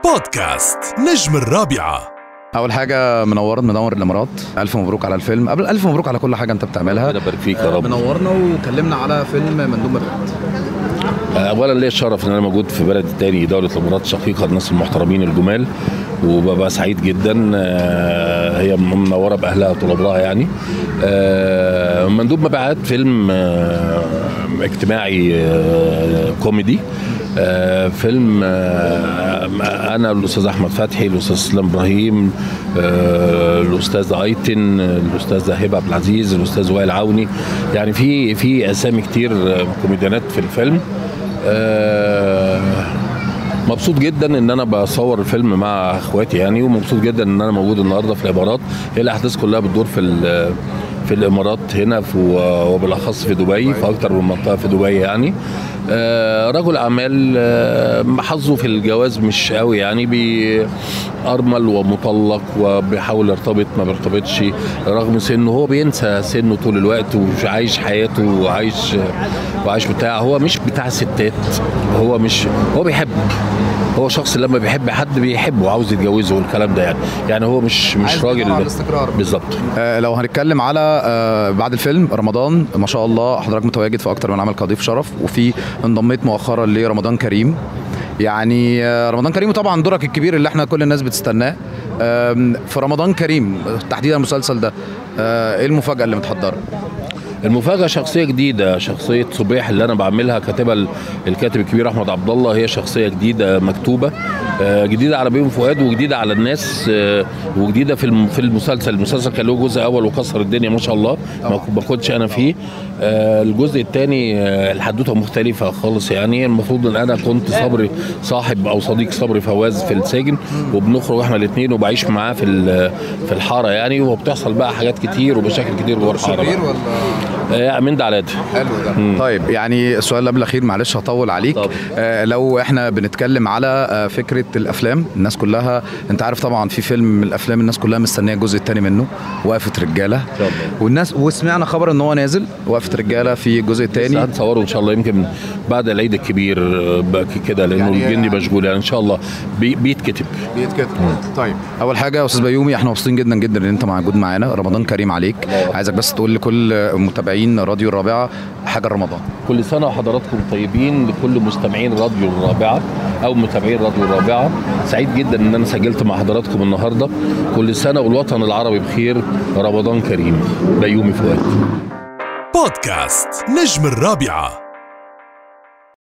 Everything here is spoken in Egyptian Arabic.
بودكاست نجم الرابعة اول حاجه منورت منور الامارات الف مبروك على الفيلم قبل الف مبروك على كل حاجه انت بتعملها ربنا يبارك فيك يا رب. منورنا وكلمنا على فيلم مندوب مبيعات اولا ليا الشرف ان انا موجود في بلد تاني دوله الامارات الشقيقه الناس المحترمين الجمال وببقى سعيد جدا آه، هي منوره باهلها طول عمرها يعني آه، مندوب مبيعات فيلم آه، اجتماعي آه، كوميدي آه، فيلم آه، انا الاستاذ احمد فتحي الاستاذ اسلام ابراهيم آه، الاستاذ ايتن الاستاذ هبه عبد العزيز الاستاذ وائل عوني يعني في في اسامي كتير آه، كوميديانات في الفيلم آه، مبسوط جدا ان انا بصور الفيلم مع اخواتي يعني ومبسوط جدا ان انا موجود النهارده في الامارات هي الاحداث كلها بتدور في ال- في الامارات هنا في وبالاخص في دبي في اكتر من منطقه في دبي يعني آه، رجل اعمال آه، حظه في الجواز مش قوي يعني بيأرمل ومطلق وبيحاول يرتبط ما بيرتبطش رغم سنه هو بينسى سنه طول الوقت ومش عايش حياته وعايش وعايش بتاع هو مش بتاع ستات هو مش هو بيحب هو شخص لما بيحب حد بيحبه وعاوز يتجوزه والكلام ده يعني يعني هو مش مش عايز يدور راجل على الاستقرار. بالظبط آه، لو هنتكلم على آه، بعد الفيلم رمضان ما شاء الله حضرتك متواجد في اكتر من عمل كضيف شرف وفي انضميت مؤخرا لرمضان كريم يعني آه، رمضان كريم وطبعا دورك الكبير اللي احنا كل الناس بتستناه آم، في رمضان كريم تحديدا المسلسل ده آه، ايه المفاجاه اللي متحضره المفاجأة شخصية جديدة شخصية صبيح اللي أنا بعملها كاتبها ال- الكاتب الكبير أحمد عبد الله هي شخصية جديدة مكتوبة آه، جديدة على بيوم فؤاد وجديدة على الناس آه، وجديدة في الم- في المسلسل المسلسل كان له جزء أول وكسر الدنيا ما شاء الله ما ما كنتش أنا فيه آه، الجزء الثاني الحدوتة مختلفة خالص يعني المفروض إن أنا كنت صبري صاحب أو صديق صبري فواز في السجن وبنخرج إحنا الاثنين وبعيش معاه في ال- في الحارة يعني وبتحصل بقى حاجات كتير ومشاكل كتير جوه الحارة بقى. ولا آه، من ده على ده حلو ده طيب يعني السؤال اللي قبل الاخير معلش هطول عليك طبعا. آه لو احنا بنتكلم على آه فكره الافلام الناس كلها انت عارف طبعا في فيلم من الافلام الناس كلها مستنيه الجزء الثاني منه وقفه رجاله شاء الله. والناس وسمعنا خبر ان هو نازل وقفه رجاله في الجزء لسه الثاني هنصوره ان شاء الله يمكن بعد العيد الكبير آه، بقى كده لانه يعني- يعني الجندي مشغول يعني ان شاء الله بي بيتكتب بيتكتب طيب اول حاجه يا استاذ بيومي احنا مبسوطين جدا جدا ان انت موجود معانا رمضان كريم عليك عايزك بس تقول لكل متابعين راديو الرابعه حاجه رمضان كل سنه وحضراتكم طيبين لكل مستمعين راديو الرابعه او متابعين راديو الرابعه سعيد جدا ان انا سجلت مع حضراتكم النهارده كل سنه والوطن العربي بخير رمضان كريم بيومي فؤاد بودكاست نجم الرابعة